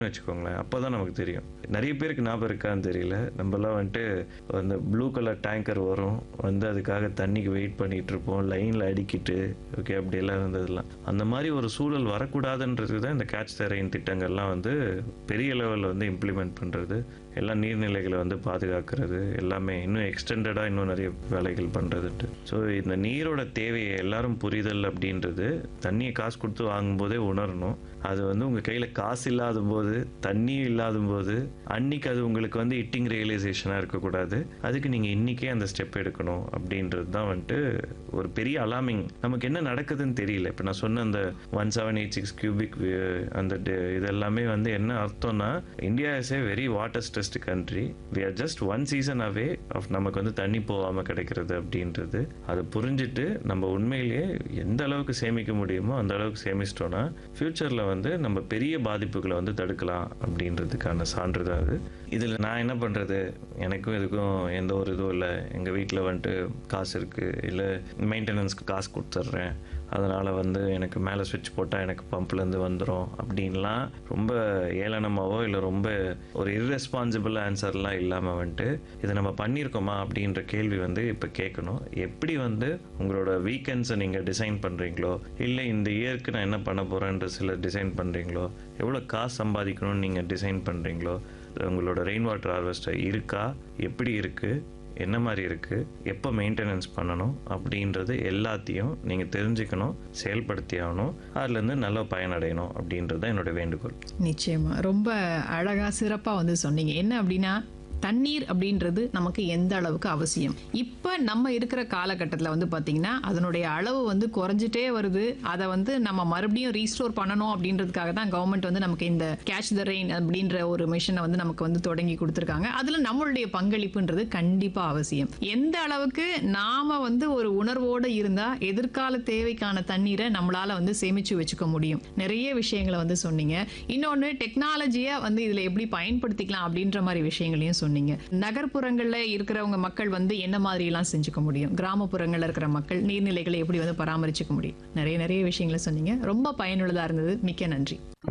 வச்சுக்கோங்களேன் அப்போ தான் நமக்கு தெரியும் நிறைய பேருக்கு ஞாபகம் இருக்கான்னு தெரியல நம்மலாம் வந்துட்டு அந்த ப்ளூ கலர் டேங்கர் வரும் வந்து அதுக்காக தண்ணிக்கு வெயிட் பண்ணிட்டு இருப்போம் லைனில் அடிக்கிட்டு ஓகே அப்படியெல்லாம் இருந்ததுலாம் அந்த மாதிரி ஒரு சூழல் வரக்கூடாதுன்றது தான் இந்த கேட்ச் த ரெயின் திட்டங்கள்லாம் வந்து பெரிய லெவலில் வந்து இம்ப்ளிமெண்ட் பண்ணுறது எல்லா நீர்நிலைகளை வந்து பாதுகாக்கிறது எல்லாமே இன்னும் எக்ஸ்டெண்டடாக இன்னும் நிறைய வேலைகள் பண்ணுறதுட்டு ஸோ இந்த நீரோட தேவையை எல்லாரும் புரிதல் அப்படின்றது தண்ணியை காசு கொடுத்து வாங்கும்போதே உணரணும் அது வந்து உங்கள் கையில் காசு இல்லாத போது தண்ணியும் இல்லாத போது அன்னைக்கு அது உங்களுக்கு வந்து இட்டிங் ரியலைசேஷனாக இருக்கக்கூடாது அதுக்கு நீங்கள் இன்றைக்கே அந்த ஸ்டெப் எடுக்கணும் அப்படின்றது தான் வந்துட்டு ஒரு பெரிய அலாமிங் நமக்கு என்ன நடக்குதுன்னு தெரியல இப்போ நான் சொன்ன அந்த one seven eight six cubic அந்த de- இதெல்லாமே வந்து என்ன அர்த்தம்னா India is a very water stressed country we are just one season away of நமக்கு வந்து தண்ணி போகாமல் கிடைக்கிறது அப்படின்றது அதை புரிஞ்சுட்டு நம்ம உண்மையிலேயே எந்த அளவுக்கு சேமிக்க முடியுமோ அந்த அளவுக்கு சேமிச்சிட்டோம்னா ஃப்யூச்சரில் வந்து நம்ம பெரிய பாதிப்புகளை வந்து தடுக்கலாம் அப்படின்றதுக்கான சான்று தான் அது இதில் நான் என்ன பண்ணுறது எனக்கும் இதுக்கும் எந்த ஒரு இதுவும் இல்லை எங்கள் வீட்டில் வந்துட்டு காசு இருக்குது இல்லை மெயின்டெனன்ஸ்க்கு காசு கொடுத்துட்றேன் அதனால் வந்து எனக்கு மேலே சுவிட்ச் போட்டால் எனக்கு பம்ப்லேருந்து வந்துடும் அப்படின்லாம் ரொம்ப ஏளனமாவோ இல்லை ரொம்ப ஒரு இர்ரெஸ்பான்சிபிள் ஆன்சர்லாம் இல்லாமல் வந்துட்டு இதை நம்ம பண்ணியிருக்கோமா அப்படின்ற கேள்வி வந்து இப்போ கேட்கணும் எப்படி வந்து உங்களோட வீக்கெண்ட்ஸை நீங்கள் டிசைன் பண்ணுறீங்களோ இல்லை இந்த இயருக்கு நான் என்ன பண்ண போகிறேன்ற சில டிசைன் பண்ணுறீங்களோ எவ்வளோ காசு சம்பாதிக்கணும்னு நீங்கள் டிசைன் பண்ணுறீங்களோ உங்களோட ரெயின் வாட்டர் ஹார்வெஸ்டர் இருக்கா எப்படி இருக்குது என்ன மாதிரி இருக்குது எப்போ மெயின்டெனன்ஸ் பண்ணணும் அப்படின்றது எல்லாத்தையும் நீங்கள் தெரிஞ்சுக்கணும் செயல்படுத்தி ஆகணும் அதுலேருந்து நல்ல பயனடையணும் அப்படின்றது தான் என்னோட வேண்டுகோள் நிச்சயமா ரொம்ப அழகா சிறப்பா வந்து சொன்னீங்க என்ன அப்படின்னா தண்ணீர் அப்படின்றது நமக்கு எந்த அளவுக்கு அவசியம் இப்போ நம்ம இருக்கிற காலகட்டத்தில் வந்து பார்த்தீங்கன்னா அதனுடைய அளவு வந்து குறைஞ்சிட்டே வருது அதை வந்து நம்ம மறுபடியும் ரீஸ்டோர் பண்ணணும் அப்படின்றதுக்காக தான் கவர்மெண்ட் வந்து நமக்கு இந்த கேட்ச் த ரெயின் அப்படின்ற ஒரு மிஷனை வந்து நமக்கு வந்து தொடங்கி கொடுத்துருக்காங்க அதில் நம்மளுடைய பங்களிப்புன்றது கண்டிப்பாக அவசியம் எந்த அளவுக்கு நாம வந்து ஒரு உணர்வோடு இருந்தால் எதிர்கால தேவைக்கான தண்ணீரை நம்மளால வந்து சேமிச்சு வச்சுக்க முடியும் நிறைய விஷயங்களை வந்து சொன்னீங்க இன்னொன்று டெக்னாலஜியை வந்து இதில் எப்படி பயன்படுத்திக்கலாம் அப்படின்ற மாதிரி விஷயங்களையும் சொன்னீங்க நகர்ப்புறங்களில் இருக்கிறவங்க மக்கள் வந்து என்ன மாதிரி எல்லாம் செஞ்சுக்க முடியும் கிராமப்புறங்களில் இருக்கிற மக்கள் நீர்நிலைகளை எப்படி வந்து பராமரிச்சுக்க முடியும் நிறைய நிறைய விஷயங்களை சொன்னீங்க ரொம்ப பயனுள்ளதாக இருந்தது மிக்க நன்றி